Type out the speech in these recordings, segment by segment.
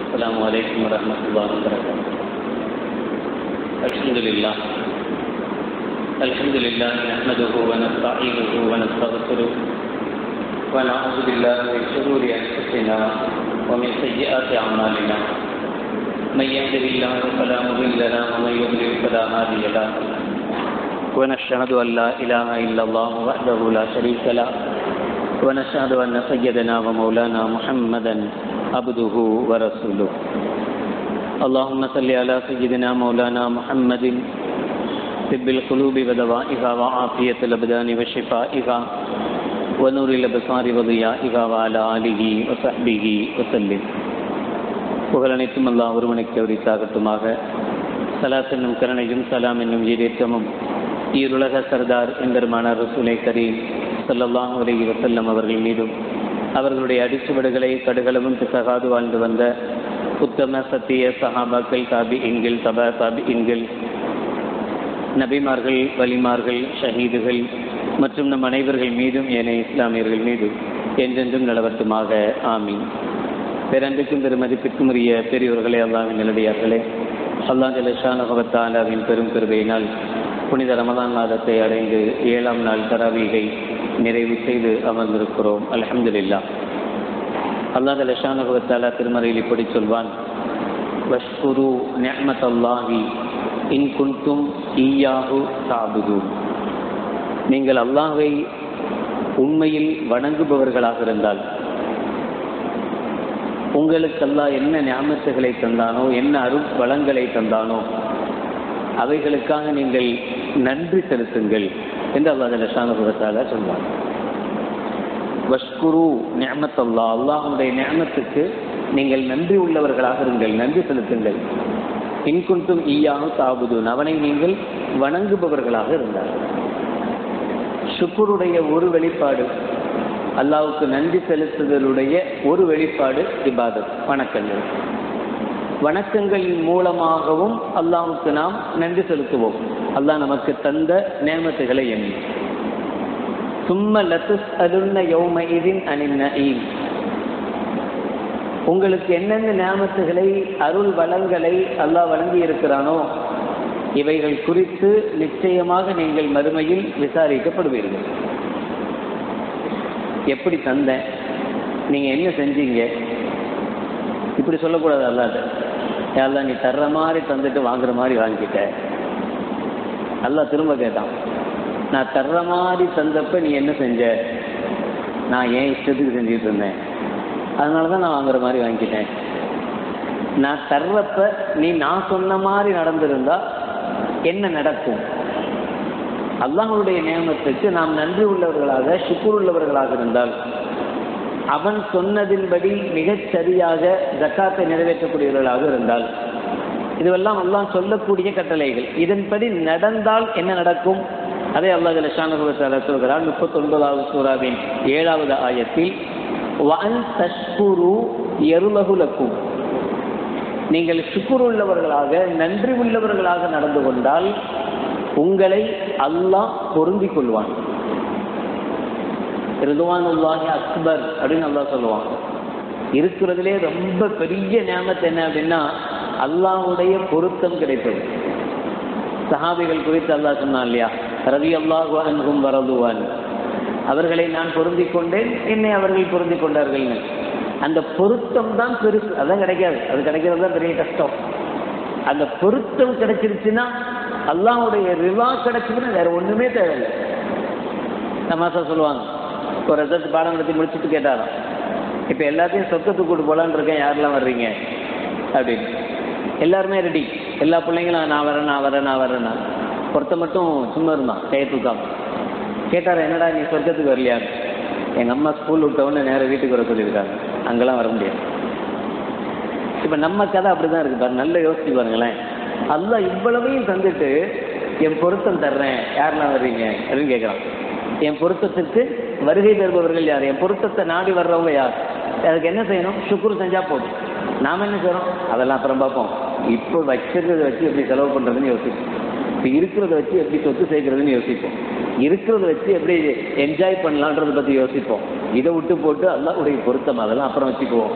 السلام عليكم ورحمة الله وبركاته الحمد لله الحمد لله نحمده ونستعينه ونستغفره ونعوذ بالله من شرور أنفسنا ومن سيئات أعمالنا من يهده الله فلا مضل له ومن يضلل فلا هادي له ونشهد أن لا إله إلا الله وحده لا شريك له ونشهد أن سيدنا ومولانا محمدا عبده ورسوله اللهم صل على سيدنا مولانا محمد طب القلوب ودوائها وعافية الأبدان وشفائها ونور الأبصار وضيائها وعلى آله وصحبه وسلم புகழ் அனைத்தும் அல்லாஹ் ஒருவனுக்கு உரித்தாகட்டுமாக சலாத் என்னும் கருணையும் சலாம் என்னும் ஈரேற்றமும் ஈருலக சர்தார் எம்பெருமான ரசூலை கரீம் ஸல்லல்லாஹு அலைஹி வஸல்லம் அவர்கள் மீதும் அவர்களுடைய அடிச்சுவடுகளை கடுகளவும் பிசகாது வாழ்ந்து வந்த உத்தம சத்திய சஹாபாக்கள் தாபி இன்கில் தபா தாபி இன்கில் நபிமார்கள் வலிமார்கள் ஷஹீதுகள் மற்றும் நம் அனைவர்கள் மீதும் ஏனைய இஸ்லாமியர்கள் மீதும் என்றென்றும் நிலவட்டுமாக ஆமீன் பேரன்புக்கும் பெருமதிப்பிற்கும் உரிய பெரியோர்களே அல்லாவின் நிலடியார்களே அல்லா ஜலஷானகவத்தாலாவின் பெரும் பெருமையினால் புனித ரமதான் மாதத்தை அடைந்து ஏழாம் நாள் தராவீகை நிறைவு செய்து அமர்ந்திருக்கிறோம் அல்ஹம்துலில்லா அல்லா ஜலஷானகவத்தாலா திருமறையில் இப்படி சொல்வான் வஷ்குரு நிஅமத் அல்லாஹி இன் குன்தும் ஈயாஹு தாபுது நீங்கள் அல்லாஹை உண்மையில் வணங்குபவர்களாக இருந்தால் உங்களுக்கு அல்லாஹ் என்ன ஞாபகத்துகளை தந்தானோ என்ன அருள் வளங்களை தந்தானோ அவைகளுக்காக நீங்கள் நன்றி செலுத்துங்கள் என்று அல்லாஹ் லஷானுபவத்தால சொல்வார் வஷ்குரு ஞாமத்தல்லா அல்லாஹுடைய ஞானத்துக்கு நீங்கள் நன்றி உள்ளவர்களாக இருங்கள் நன்றி செலுத்துங்கள் இன்குன்றும் ஈயாக தாபுதுன் அவனை நீங்கள் வணங்குபவர்களாக இருந்தார் சுக்குருடைய ஒரு வெளிப்பாடு அல்லாவுக்கு நன்றி செலுத்துதலுடைய ஒரு வெளிப்பாடு இபாதத் வணக்கங்கள் வணக்கங்களின் மூலமாகவும் அல்லாவுக்கு நாம் நன்றி செலுத்துவோம் அல்லாஹ் நமக்கு தந்த நேமத்துகளை எண்ணி சும்ம லத்துஸ் அலுன்ன யௌம இதின் அனின் உங்களுக்கு என்னென்ன நியாமத்துகளை அருள் வளங்களை அல்லாஹ் வழங்கி இருக்கிறானோ இவைகள் குறித்து நிச்சயமாக நீங்கள் மறுமையில் விசாரிக்கப்படுவீர்கள் எப்படி தந்தேன் நீங்கள் என்ன செஞ்சீங்க இப்படி சொல்லக்கூடாது அல்லாத அல்லா நீ தர்ற மாதிரி தந்துட்டு வாங்குற மாதிரி வாங்கிட்ட அல்லா திரும்ப கேட்டான் நான் தர்ற மாதிரி தந்தப்ப நீ என்ன செஞ்ச நான் ஏன் இஷ்டத்துக்கு செஞ்சுட்டு இருந்தேன் அதனால தான் நான் வாங்குற மாதிரி வாங்கிட்டேன் நான் தர்றப்ப நீ நான் சொன்ன மாதிரி நடந்திருந்தா என்ன நடக்கும் அல்லாஹனுடைய நியமத்துக்கு நாம் நன்றி உள்ளவர்களாக சுக்குர் உள்ளவர்களாக இருந்தால் அவன் சொன்னதின்படி மிகச் சரியாக ஜக்காத்தை நிறைவேற்றக்கூடியவர்களாக இருந்தால் இதுவெல்லாம் அல்லாஹ் சொல்லக்கூடிய கட்டளைகள் இதன்படி நடந்தால் என்ன நடக்கும் அதே அல்லாஹ் லஷானுபவத்தால சொல்கிறார் முப்பத்தி ஒன்பதாவது சூறாவின் ஏழாவது ஆயத்தில் வன் தஷ்குரு எருலகுலக்கும் நீங்கள் சுக்குர் உள்ளவர்களாக நன்றி உள்ளவர்களாக நடந்து கொண்டால் உங்களை அல்லாஹ் பொருந்திக் கொள்வான் ரிதுவானுல்லாஹி அக்பர் அப்படின்னு அல்லாஹ் சொல்லுவான் இருக்கிறதுலே ரொம்ப பெரிய ஞாபகத்தை என்ன அப்படின்னா அல்லாஹுடைய பொருத்தம் கிடைப்பது சஹாபிகள் குறித்து அல்லாஹ் சொன்னான் இல்லையா ரவி அல்லாஹு அன்கும் வரதுவான் அவர்களை நான் பொருந்தி கொண்டேன் என்னை அவர்கள் பொருந்தி கொண்டார்கள்னு அந்த பொருத்தம் தான் பெருசு அதான் கிடைக்காது அது கிடைக்கிறது தான் பெரிய கஷ்டம் அந்த பொருத்தம் கிடைச்சிருச்சுன்னா அல்லாவுடைய ரிவா கிடைச்சதுன்னா வேற ஒண்ணுமே தேவையில்லை தமாசா சொல்லுவாங்க ஒரு ரிசல்ட் பாடம் நடத்தி முடிச்சுட்டு கேட்டாராம் இப்போ எல்லாத்தையும் சொக்கத்துக்கு கூட்டு போலான்னு இருக்கேன் யாரெல்லாம் வர்றீங்க அப்படின்னு எல்லாருமே ரெடி எல்லா பிள்ளைங்களும் நான் வரேன் நான் வரேன் நான் வரேன்னா ஒருத்த மட்டும் சும்மா இருந்தான் கையை தூக்காம கேட்டார் என்னடா நீ சொர்க்கத்துக்கு வரலையா எங்கள் அம்மா ஸ்கூல் விட்டவுடனே நேராக வீட்டுக்கு வர சொல்லியிருக்காங்க அங்கெல்லாம் வர முடியாது இப்போ நம்ம கதை அப்படி தான் இருக்கு பாரு நல்லா யோசிச்சு பாருங்களேன் அல்ல இவ்வளவையும் தந்துட்டு என் பொருத்தம் தர்றேன் யாரெல்லாம் வர்றீங்க அப்படின்னு கேட்குறான் என் பொருத்தத்திற்கு வருகை தருபவர்கள் யார் என் பொருத்தத்தை நாடி வர்றவங்க யார் அதுக்கு என்ன செய்யணும் சுக்குர் செஞ்சா போதும் நாம் என்ன செய்கிறோம் அதெல்லாம் அப்புறம் பார்ப்போம் இப்போ வச்சிருக்கிறத வச்சு எப்படி செலவு பண்ணுறதுன்னு யோசிப்போம் இப்போ இருக்கிறத வச்சு எப்படி சொத்து சேர்க்கறதுன்னு யோசிப்போம் இருக்கிறத வச்சு எப்படி என்ஜாய் பண்ணலான்றதை பற்றி யோசிப்போம் இதை விட்டு போட்டு அல்லாஹ்வுடைய பொருத்தம் அதெல்லாம் அப்புறம் வச்சுக்குவோம்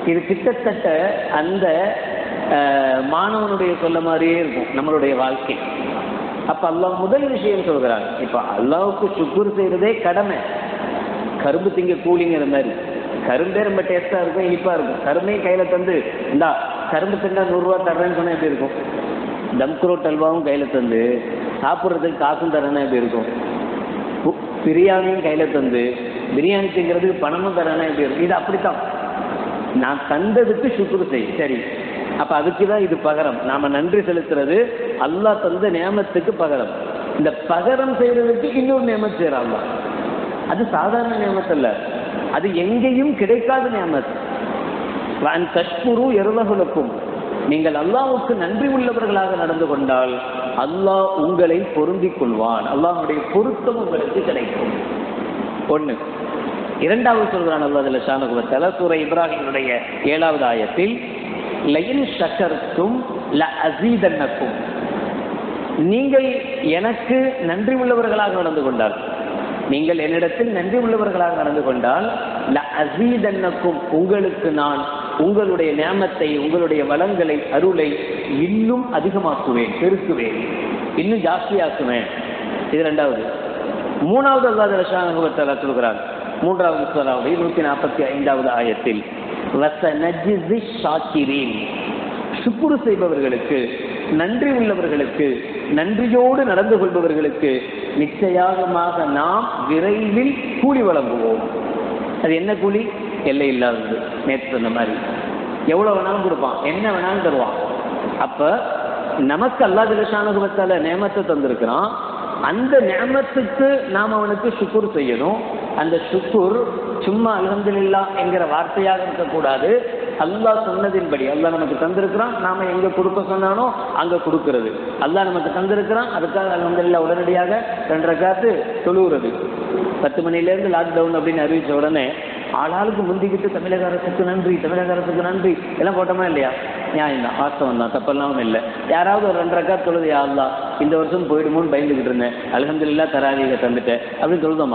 இது கிட்டத்தட்ட அந்த அஹ், மாணவனுடைய சொல்ல மாதிரியே இருக்கும் நம்மளுடைய வாழ்க்கை அப்ப அல்லாஹ் முதல் விஷயம் சொல்கிறான் இப்ப அல்லாஹ்வுக்கு சுக்குர் செய்யறதே கடமை கரும்பு திங்க கூலிங்கிற மாதிரி கரும்பே ரொம்ப டேஸ்டா இருக்கும் இனிப்பா இருக்கும் கரும்பையும் கையில தந்து இந்தா கரும்பு தின்னா நூறுரூவா தர்றேன்னு சொன்னா எப்படி இருக்கும் தம்குரோட் அல்வாவும் கையில தந்து சாப்பிட்றதுக்கு காசும் தரேன்னா எப்படி இருக்கும் பு- பிரியாணியும் கையில தந்து பிரியாணி திங்கிறதுக்கு பணமும் தரேன்னா எப்படி இருக்கும் இது அப்படித்தான் நான் தந்ததுக்கு சுக்குரு செய் சரி அப்ப அதுக்கு தான் இது பகரம் நாம நன்றி செலுத்துறது அல்லாஹ் தந்த நியமத்துக்கு பகரம் இந்த பகரம் செய்யறதுக்கு இன்னொரு நியமத் செய்யறாங்க அது சாதாரண நியமத் அல்ல அது எங்கேயும் கிடைக்காத நியமத் வான் தஷ்குரு எருளகுலக்கும் நீங்கள் அல்லாஹ்வுக்கு நன்றி உள்ளவர்களாக நடந்து கொண்டால் அல்லாஹ் உங்களை பொருந்திக் கொள்வான் அல்லாஹ்வுடைய பொருத்தம் உங்களுக்கு கிடைக்கும் ஒண்ணு இரண்டாவது சொல்கிறான் அல்லாஹ் ஜல்ல ஷானுகு தஆலா சூரை இப்ராஹிமுடைய ஏழாவது ஆயத்தில் லயின் ஷக்கர்த்தும் ல அசீதன்னக்கும் நீங்கள் எனக்கு நன்றி உள்ளவர்களாக நடந்து கொண்டால் நீங்கள் என்னிடத்தில் நன்றி உள்ளவர்களாக நடந்து கொண்டால் ல அசீதன்னக்கும் உங்களுக்கு நான் உங்களுடைய நியமத்தை உங்களுடைய வளங்களை அருளை இன்னும் அதிகமாக்குவேன் பெருக்குவேன் இன்னும் ஜாஸ்தியாக்குவேன் இது ரெண்டாவது மூணாவது அல்லாஹ் ரஷானுபவத்தால் சொல்கிறார் மூன்றாவது சூறாவுடைய நூத்தி நாற்பத்தி ஐந்தாவது ஆயத்தில் வசனஜிஸி ஷாக்கிரீன் சுக்குரு செய்பவர்களுக்கு நன்றி உள்ளவர்களுக்கு நன்றியோடு நடந்து கொள்பவர்களுக்கு நிச்சயமாக நாம் விரைவில் கூலி வழங்குவோம் அது என்ன கூலி எல்லை இல்லாதது நேற்று சொன்ன மாதிரி எவ்வளவு வேணாலும் கொடுப்பான் என்ன வேணாலும் தருவான் அப்ப நமக்கு அல்லா ஜலசானுபவத்தால நேமத்தை தந்திருக்கிறான் அந்த நேமத்துக்கு நாம் அவனுக்கு சுக்குர் செய்யணும் அந்த சுக்குர் சும்மா அல்ஹம்துலில்லா என்கிற வார்த்தையாக இருக்கக்கூடாது அல்லாஹ் சொன்னதின்படி அல்லாஹ் நமக்கு தந்திருக்கிறான் நாம எங்க கொடுக்க சொன்னானோ அங்க கொடுக்கிறது அல்லாஹ் நமக்கு தந்திருக்கிறான் அதுக்காக அல்ஹம்துலில்லா உடனடியாக ரெண்டரை காத்து தொழுகிறது பத்து மணிலேருந்து லாக்டவுன் அப்படின்னு அறிவிச்ச உடனே ஆளாளுக்கு முந்திக்கிட்டு தமிழக அரசுக்கு நன்றி தமிழக அரசுக்கு நன்றி எல்லாம் போட்டோமா இல்லையா நியாயம் தான் வாஸ்தவம் தான் தப்பெல்லாம் ஒன்றும் இல்லை யாராவது ஒரு ரெண்டரை காத்து தொழுது யா அல்லாஹ் இந்த வருஷம் போயிடுமோன்னு பயந்துக்கிட்டு இருந்தேன் அல்ஹம்துலில்லா தராதீக தந்துட்டேன் அப்படின்னு தொழுதோமா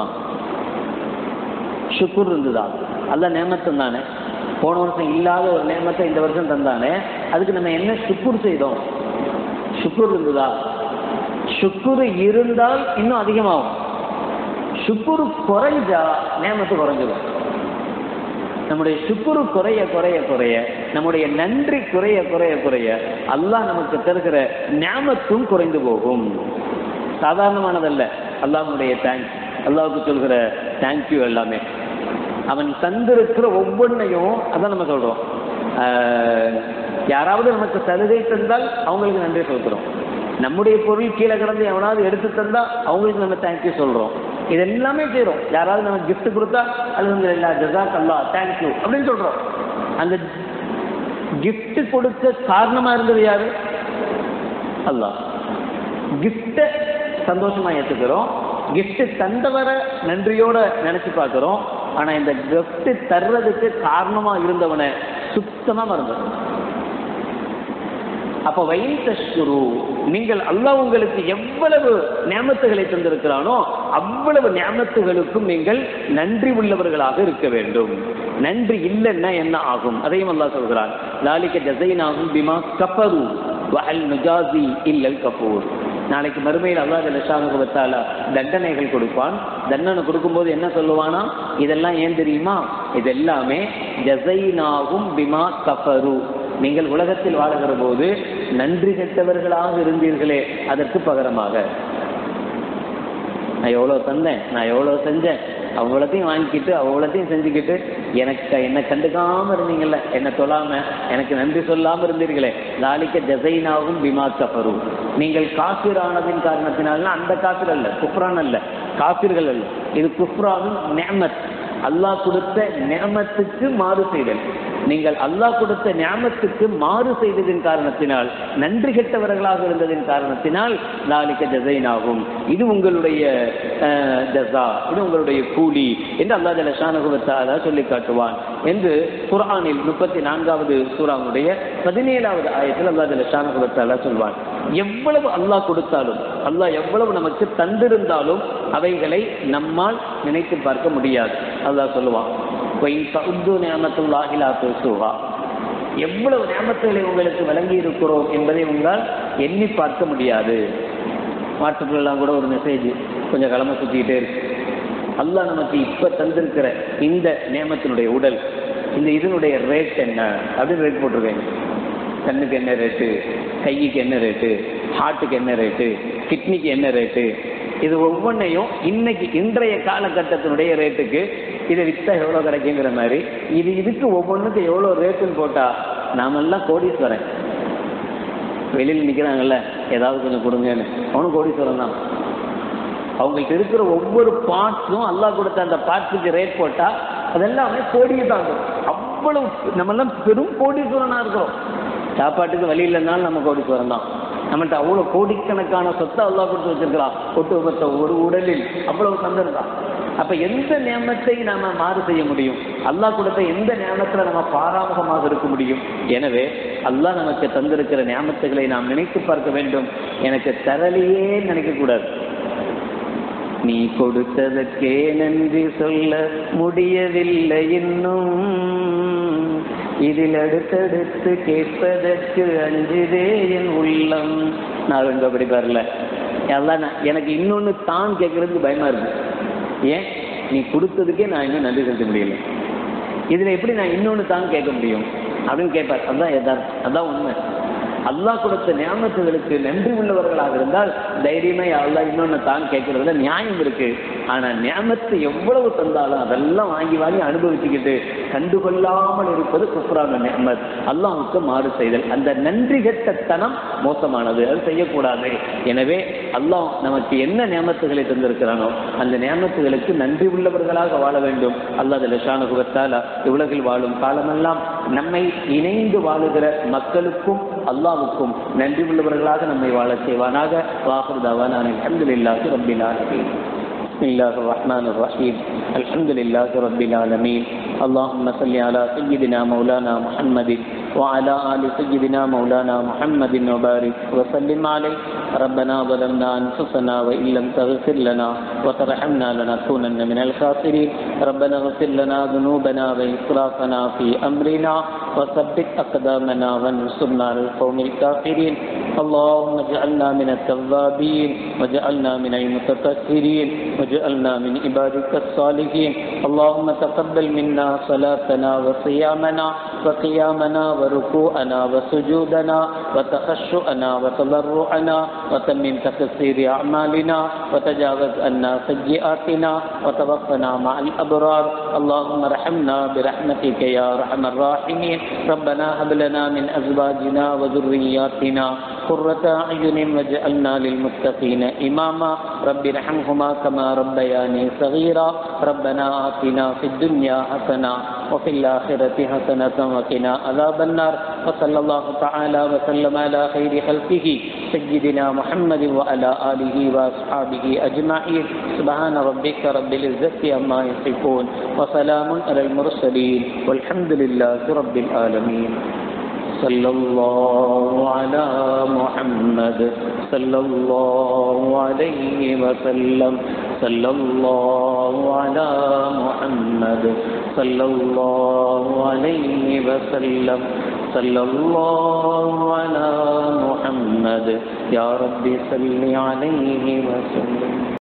ஷுக்குர் இருந்துதா அல்ல நேமத்தம் தானே போன வருஷம் இல்லாத ஒரு நேமத்தை இந்த வருஷம் தந்தானே அதுக்கு நம்ம என்ன சுக்குர் செய்தோம் சுக்குர் இருந்ததா சுக்குர் இருந்தால் இன்னும் அதிகமாகும் சுக்குரு குறைஞ்சா நேமத்து குறைஞ்சிடும் நம்முடைய சுக்குரு குறைய குறைய குறைய நம்முடைய நன்றி குறைய குறைய குறைய அல்லாஹ் நமக்கு தருகிற ஞாபகத்தும் குறைந்து போகும் சாதாரணமானதல்ல அல்லாஹ்வுடைய தேங்க்ஸ் அல்லாஹ்வுக்கு சொல்கிற தேங்க்யூ எல்லாமே அவன் தந்திருக்கிற ஒவ்வொன்றையும் அதான் நம்ம சொல்றோம் ஆஹ், யாராவது நமக்கு சலுகை தந்தால் அவங்களுக்கு நன்றி சொல்கிறோம் நம்முடைய பொருள் கீழே கிடந்து எவனாவது எடுத்து தந்தா அவங்களுக்கு நம்ம தேங்க்யூ சொல்றோம் இது எல்லாமே செய்றோம் யாராவது நமக்கு gift கொடுத்தா அல்ஹம்துலில்லாஹ் ஜஸாக் அல்லாஹ் தேங்க்யூ அப்படின்னு சொல்றோம் அந்த gift கொடுக்க காரணமா இருந்தது யாரு அல்லாஹ் கிஃப்ட சந்தோஷமா ஏத்துக்கிறோம் gift தந்தவரை நன்றியோட நினைச்சு பார்க்கிறோம் ஆனா இந்த gift தர்றதுக்கு காரணமா இருந்தவனை சுத்தமா மறந்துடும் அப்ப வயின் தஷ்குரு நீங்கள் அல்லாஹ் உங்களுக்கு எவ்வளவு நியமத்துகளை தந்திருக்கிறானோ அவ்வளவு நியமத்துகளுக்கும் நீங்கள் நன்றி உள்ளவர்களாக இருக்க வேண்டும் நன்றி இல்லைன்னா என்ன ஆகும் அதையும் அல்லாஹ் சொல்கிறான் லாலிக்க ஜசைனாகும் பிமா கஃபரு வஹல் நுஜாசி இல்லல் கபூர் நாளைக்கு மறுமையில் அல்லாஹ் ஜலஷானுபவத்தால தண்டனைகள் கொடுப்பான் தண்டனை கொடுக்கும்போது என்ன சொல்லுவானா இதெல்லாம் ஏன் தெரியுமா இதெல்லாமே ஜசைனாகும் பிமா கஃபரு நீங்கள் உலகத்தில் வாழுகிற போது நன்றி கெட்டவர்களாக இருந்தீர்களே அதற்கு பகரமாக நான் எவ்வளோ தந்தேன் நான் எவ்வளோ செஞ்சேன் அவ்வளோத்தையும் வாங்கிக்கிட்டு அவ்வளோத்தையும் செஞ்சுக்கிட்டு எனக்கு என்னை கண்டுக்காம இருந்தீங்கல்ல என்னை சொல்லாம எனக்கு நன்றி சொல்லாம இருந்தீர்களே லாலிக்க ஜசைனாவும் பிமா கஃபரு நீங்கள் காசிரானதின் காரணத்தினால அந்த காசிர் அல்ல குஃப்ரான் அல்ல காசிர்கள் அல்ல இது குஃப்ராவின் நேமத் அல்லாஹ் கொடுத்த நியமத்துக்கு மாறு செய்தல் நீங்கள் அல்லாஹ் கொடுத்த நியமத்துக்கு மாறு செய்ததின் காரணத்தினால் நன்றி கெட்டவர்களாக இருந்ததின் காரணத்தினால் லாலிக்க ஜசைனாகும் இது உங்களுடைய அஹ், ஜஸா இது உங்களுடைய கூலி என்று அல்லாஹ் ஜலஷானுகுவத்தாலா சொல்லி காட்டுவான் என்று குர்ஆனில் முப்பத்தி நான்காவது சூறாவுடைய பதினேழாவது ஆயத்தில் அல்லாஹ் ஜலஷானுகுவத்தாலா சொல்வான் எவ்வளவு அல்லாஹ் கொடுத்தாலும் அல்லாஹ் எவ்வளவு நமக்கு தந்திருந்தாலும் அவைகளை நம்மால் நினைத்து பார்க்க முடியாது அல்லாஹ் சொல்லுவான் சவுத்து நியமத்துல்லாஹிலா துசுஹா எவ்வளவு நியமத்துகளை உங்களுக்கு வழங்கி இருக்கிறோம் என்பதை உங்களால் எண்ணி பார்க்க முடியாது வாட்ஸ்அப்லாம் கூட ஒரு மெசேஜ் கொஞ்சம் கிளம்ப சுற்றிக்கிட்டே இருக்கு அல்லாஹ் நமக்கு இப்ப தந்திருக்கிற இந்த நியமத்தினுடைய உடல் இந்த இதனுடைய ரேட் என்ன அப்படின்னு ரேட் போட்டிருக்கேன் கண்ணுக்கு என்ன ரேட்டு கைக்கு என்ன ரேட்டு ஹார்ட்டுக்கு என்ன ரேட்டு கிட்னிக்கு என்ன ரேட்டு இது ஒவ்வொன்றையும் இன்னைக்கு இன்றைய காலகட்டத்தினுடைய ரேட்டுக்கு இதை வித்தா எவ்வளோ கிடைக்குங்கிற மாதிரி இது இதுக்கு ஒவ்வொன்றுக்கு எவ்வளோ ரேட்டுன்னு போட்டா நாமெல்லாம் கோடீஸ்வரன் வெளியில் நிற்கிறாங்கல்ல ஏதாவது கொஞ்சம் கொடுங்கன்னு அவனும் கோடீஸ்வரன் தான் அவங்களுக்கு இருக்கிற ஒவ்வொரு பார்ட்ஸும் அல்லாஹ் கொடுத்த அந்த பார்ட்ஸுக்கு ரேட் போட்டா அதெல்லாமே கோடியை தாங்கும் அவ்வளவு நம்மெல்லாம் பெரும் கோடீஸ்வரனா இருக்கிறோம் சாப்பாட்டுக்கு வழி இல்லைனாலும் நம்ம கோடீஸ்வரன் தான் நம்மகிட்ட அவ்வளோ கோடிக்கணக்கான சொத்தை அல்லாஹ் கொடுத்து வச்சிருக்கிறான் ஒட்டுமொத்த ஒரு உடலில் அவ்வளவு தந்திருக்கான் அப்ப எந்த நியமத்தை நாம மாறு செய்ய முடியும் அல்லாஹ் கொடுத்த எந்த நியமத்துல நம்ம பாராமுகமாக இருக்க முடியும் எனவே அல்லாஹ் நமக்கு தந்திருக்கிற நியமத்துகளை நாம் நினைத்து பார்க்க வேண்டும் எனக்கு தரலையே நினைக்க கூடாது நீ கொடுத்ததற்கே நன்றி சொல்ல முடியவில்லை இன்னும் இதில் அடுத்தடுத்து கேட்பதற்கு அஞ்சுதே என் உள்ளம் நான் இங்க அப்படி வரல எல்லாம் நான் எனக்கு இன்னொன்னு தான் கேட்கறதுக்கு பயமா இருக்கு ஏன் நீ கொடுத்ததுக்கே நான் இன்னும் நன்றி செலுத்த முடியல இதுல எப்படி நான் இன்னொன்னு தான் கேட்க முடியும் அப்படின்னு கேட்பார் அதுதான் யதார்த்தம் அதான் உண்மை அல்லாஹ் கொடுத்த நியாமத்துகளுக்கு நன்றி உள்ளவர்களாக இருந்தால் தைரியமா அல்லாஹ் இன்னொன்னு தான் கேட்கறதுல நியாயம் இருக்கு ஆனா நியாமத்து எவ்வளவு தந்தாலும் அதெல்லாம் வாங்கி வாங்கி அனுபவிச்சுக்கிட்டு கண்டுகொள்ளாமல் இருப்பது குஃப்ரான நியமத் அல்லாஹ்வுக்கு மாறு செய்தல் அந்த நன்றி கெட்டத்தனம் மோசமானது அது செய்யக்கூடாது எனவே அல்லாஹ் நமக்கு என்ன நியமத்துகளை தந்திருக்கிறானோ அந்த நியமத்துகளுக்கு நன்றி உள்ளவர்களாக வாழ வேண்டும் அல்லாஹ் லஷான குகத்தால உலகில் வாழும் காலமெல்லாம் நம்மை இணைந்து வாழுகிற மக்களுக்கும் அல்லாவுக்கும் நன்றி உள்ளவர்களாக நம்மை வாழச் செய்வானாக வாஹுதாவான் அலமதுல்லாஹி ரப்பில் ஆலமீன் بسم الله الرحمن الرحيم الحمد لله رب العالمين اللهم صل على سيدنا مولانا محمد وعلى آل سيدنا مولانا محمد وبارك وسلم عليه ربنا ظلمنا أنفسنا وإن لم تغفر لنا وترحمنا لنكونن من الخاسرين ربنا اغفر لنا ذنوبنا وإسرافنا في أمرنا وثبت أقدامنا وانصرنا على القوم الكافرين اللهم اجعلنا من التوابين واجعلنا من المتطهرين واجعلنا من عبادك الصالحين اللهم تقبل منا صلاتنا وصيامنا وقيامنا وركوعنا وسجودنا وتخشعنا وتضرعنا وتمم تقصير أعمالنا وتجاوز عنا سيئاتنا وتوفنا مع الأبرار اللهم ارحمنا برحمتك يا أرحم الراحمين ربنا هب لنا من أزواجنا وذرياتنا قرة أعين واجعلنا للمتقين إماما رب ارحمهما كما ربياني صغيرا ربنا آتنا في الدنيا حسنة وفي الآخرة حسنة وقنا عذاب النار وصلى الله تعالى وسلم على خير خلقه سيدنا محمد وعلى آله وأصحابه أجمعين سبحان ربك رب العزة عما يصفون وسلام على المرسلين والحمد لله رب العالمين صلى الله على محمد صلى الله عليه وسلم صلى الله على محمد صلى الله عليه وسلم صلى الله على محمد يا رب صل عليه وسلم